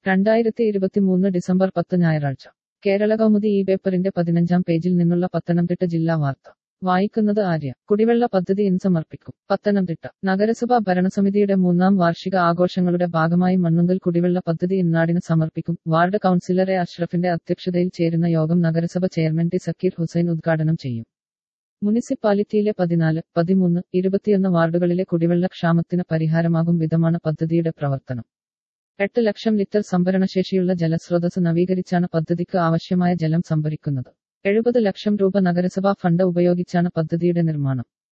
രണ്ടായിരത്തി ഇരുപത്തിമൂന്ന് ഡിസംബർ പത്ത് ഞായറാഴ്ച കേരള കൗമുദി ഈ പേപ്പറിന്റെ പതിനഞ്ചാം പേജിൽ നിന്നുള്ള പത്തനംതിട്ട ജില്ലാ വാർത്ത വായിക്കുന്നത് ആര്യ കുടിവെള്ള പദ്ധതി ഇന്ന് സമർപ്പിക്കും പത്തനംതിട്ട നഗരസഭാ ഭരണസമിതിയുടെ മൂന്നാം വാർഷിക ആഘോഷങ്ങളുടെ ഭാഗമായി മണ്ണുങ്കൽ കുടിവെള്ള പദ്ധതി ഇന്നാടിന് സമർപ്പിക്കും വാർഡ് കൗൺസിലർ എ അഷ്റഫിന്റെ അധ്യക്ഷതയിൽ ചേരുന്ന യോഗം നഗരസഭ ചെയർമാൻ ടി സക്കീർ ഹുസൈൻ ഉദ്ഘാടനം ചെയ്യും മുനിസിപ്പാലിറ്റിയിലെ പതിനാല് പതിമൂന്ന് ഇരുപത്തിയൊന്ന് വാർഡുകളിലെ കുടിവെള്ള ക്ഷാമത്തിന് പരിഹാരമാകും വിധമാണ് പദ്ധതിയുടെ പ്രവർത്തനം എട്ട് ലക്ഷം ലിറ്റർ സംഭരണശേഷിയുള്ള ജലസ്രോതസ് നവീകരിച്ചാണ് പദ്ധതിക്ക് ആവശ്യമായ ജലം സംഭരിക്കുന്നത് എഴുപത് ലക്ഷം രൂപ നഗരസഭാ ഫണ്ട് ഉപയോഗിച്ചാണ് പദ്ധതിയുടെ നിർമ്മാണം